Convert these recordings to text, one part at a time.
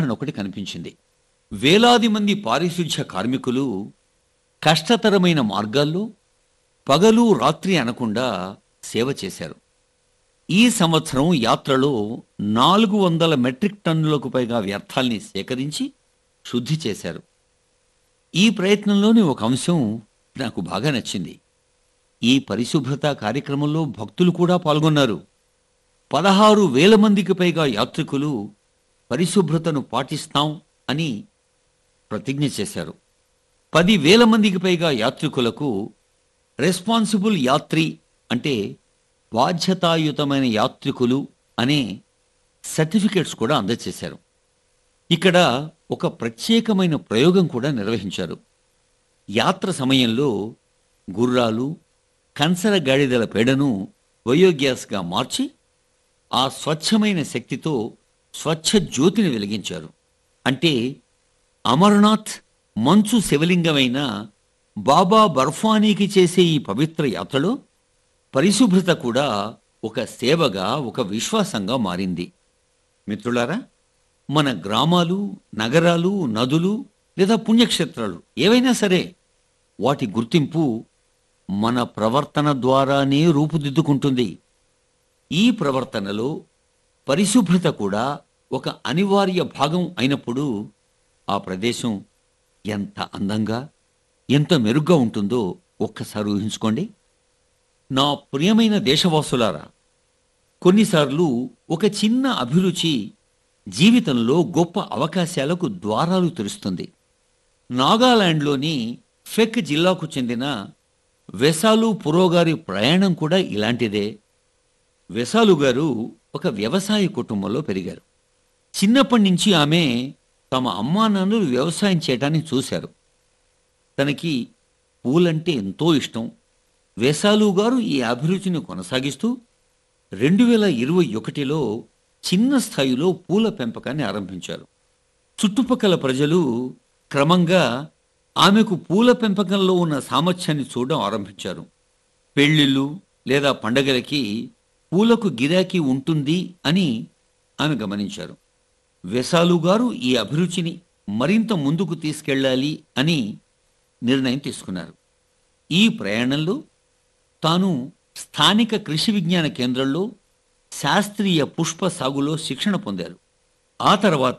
ఉదాహరణ ఒకటి కనిపించింది వేలాది మంది పారిశుధ్య కార్మికులు కష్టతరమైన మార్గాల్లో పగలు రాత్రి అనకుండా సేవ చేశారు ఈ సంవత్సరం యాత్రలో నాలుగు వందల మెట్రిక్ టన్నులకు పైగా వ్యర్థాల్ని సేకరించి శుద్ధి చేశారు ఈ ప్రయత్నంలోని ఒక అంశం నాకు బాగా నచ్చింది ఈ పరిశుభ్రత కార్యక్రమంలో భక్తులు కూడా పాల్గొన్నారు పదహారు వేల మందికి పైగా యాత్రికులు పరిశుభ్రతను పాటిస్తాం అని ప్రతిజ్ఞ చేశారు పది వేల మందికి పైగా యాత్రికులకు రెస్పాన్సిబుల్ యాత్రి అంటే బాధ్యతాయుతమైన యాత్రికులు అనే సర్టిఫికెట్స్ కూడా అందజేశారు ఇక్కడ ఒక ప్రత్యేకమైన ప్రయోగం కూడా నిర్వహించారు యాత్ర సమయంలో గుర్రాలు కంసర గాడిదల పేడను బయోగ్యాస్గా మార్చి ఆ స్వచ్ఛమైన శక్తితో స్వచ్ఛ జ్యోతిని వెలిగించారు అంటే అమర్నాథ్ మంచు శివలింగమైన బాబా బర్ఫానీకి చేసే ఈ పవిత్ర యాత్రలో పరిశుభ్రత కూడా ఒక సేవగా ఒక విశ్వాసంగా మారింది మిత్రులారా మన గ్రామాలు నగరాలు నదులు లేదా పుణ్యక్షేత్రాలు ఏవైనా సరే వాటి గుర్తింపు మన ప్రవర్తన ద్వారానే రూపుదిద్దుకుంటుంది ఈ ప్రవర్తనలో పరిశుభ్రత కూడా ఒక అనివార్య భాగం అయినప్పుడు ఆ ప్రదేశం ఎంత అందంగా ఎంత మెరుగ్గా ఉంటుందో ఒక్కసారి ఊహించుకోండి నా ప్రియమైన దేశవాసులారా కొన్నిసార్లు ఒక చిన్న అభిరుచి జీవితంలో గొప్ప అవకాశాలకు ద్వారాలు తెరుస్తుంది నాగాలాండ్లోని ఫెక్ జిల్లాకు చెందిన వెసాలు పురోగారి ప్రయాణం కూడా ఇలాంటిదే వెసాలు గారు ఒక వ్యవసాయ కుటుంబంలో పెరిగారు చిన్నప్పటి నుంచి ఆమె తమ అమ్మా నాన్నలు వ్యవసాయం చేయటాన్ని చూశారు తనకి పూలంటే ఎంతో ఇష్టం వేసాలు గారు ఈ అభిరుచిని కొనసాగిస్తూ రెండు వేల ఇరవై ఒకటిలో చిన్న స్థాయిలో పూల పెంపకాన్ని ఆరంభించారు చుట్టుపక్కల ప్రజలు క్రమంగా ఆమెకు పూల పెంపకంలో ఉన్న సామర్థ్యాన్ని చూడడం ఆరంభించారు పెళ్లిళ్ళు లేదా పండగలకి పూలకు గిరాకీ ఉంటుంది అని ఆమె గమనించారు వెసాలు గారు ఈ అభిరుచిని మరింత ముందుకు తీసుకెళ్ళాలి అని నిర్ణయం తీసుకున్నారు ఈ ప్రయాణంలో తాను స్థానిక కృషి విజ్ఞాన కేంద్రంలో శాస్త్రీయ పుష్ప సాగులో శిక్షణ పొందారు ఆ తర్వాత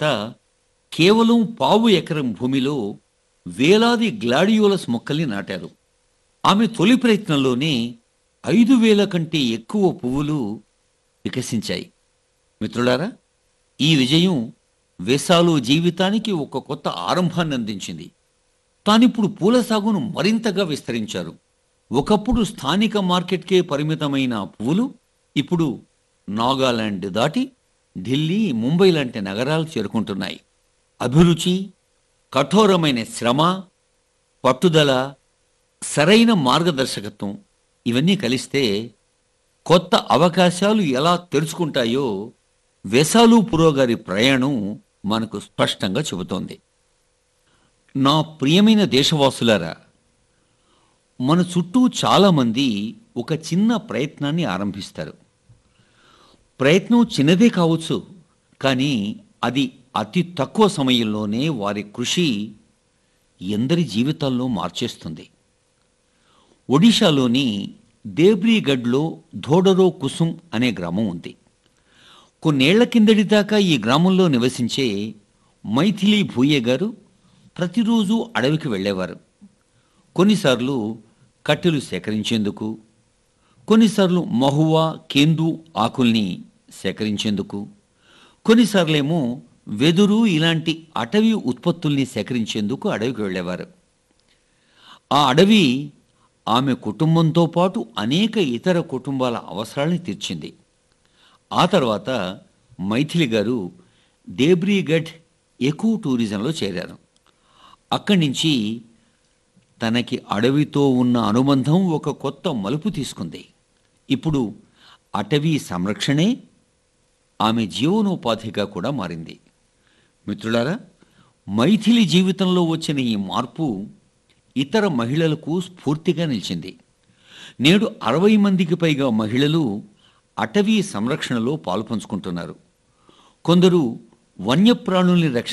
కేవలం పావు ఎకరం భూమిలో వేలాది గ్లాడియోలస్ మొక్కల్ని నాటారు ఆమె తొలి ప్రయత్నంలోనే ఐదు వేల కంటే ఎక్కువ పువ్వులు వికసించాయి మిత్రులారా ఈ విజయం వేసాలు జీవితానికి ఒక కొత్త ఆరంభాన్ని అందించింది తానిప్పుడు పూల సాగును మరింతగా విస్తరించారు ఒకప్పుడు స్థానిక మార్కెట్కే పరిమితమైన పువ్వులు ఇప్పుడు నాగాలాండ్ దాటి ఢిల్లీ ముంబై లాంటి నగరాలు చేరుకుంటున్నాయి అభిరుచి కఠోరమైన శ్రమ పట్టుదల సరైన మార్గదర్శకత్వం ఇవన్నీ కలిస్తే కొత్త అవకాశాలు ఎలా తెరుచుకుంటాయో వెసాలు పురోగారి ప్రయాణం మనకు స్పష్టంగా చెబుతోంది నా ప్రియమైన దేశవాసులారా మన చుట్టూ చాలామంది ఒక చిన్న ప్రయత్నాన్ని ఆరంభిస్తారు ప్రయత్నం చిన్నదే కావచ్చు కానీ అది అతి తక్కువ సమయంలోనే వారి కృషి ఎందరి జీవితాల్లో మార్చేస్తుంది ఒడిశాలోని దేబ్రీగఢ్లో ధోడరో కుసుమ్ అనే గ్రామం ఉంది కొన్నేళ్ల కిందటి దాకా ఈ గ్రామంలో నివసించే మైథిలి భూయే గారు ప్రతిరోజు అడవికి వెళ్ళేవారు కొన్నిసార్లు కట్టెలు సేకరించేందుకు కొన్నిసార్లు మహువా కేందు ఆకుల్ని సేకరించేందుకు కొన్నిసార్లేమో వెదురు ఇలాంటి అటవీ ఉత్పత్తుల్ని సేకరించేందుకు అడవికి వెళ్ళేవారు ఆ అడవి ఆమె కుటుంబంతో పాటు అనేక ఇతర కుటుంబాల అవసరాల్ని తీర్చింది ఆ తర్వాత మైథిలి గారు దేబ్రీగఢ్ ఎకో టూరిజంలో చేరారు అక్కడి నుంచి తనకి అడవితో ఉన్న అనుబంధం ఒక కొత్త మలుపు తీసుకుంది ఇప్పుడు అటవీ సంరక్షణే ఆమె జీవనోపాధిగా కూడా మారింది మిత్రులారా మైథిలి జీవితంలో వచ్చిన ఈ మార్పు ఇతర మహిళలకు స్ఫూర్తిగా నిలిచింది నేడు అరవై మందికి పైగా మహిళలు అటవీ సంరక్షణలో పాలుపంచుకుంటున్నారు కొందరు వన్యప్రాణుల్ని రక్ష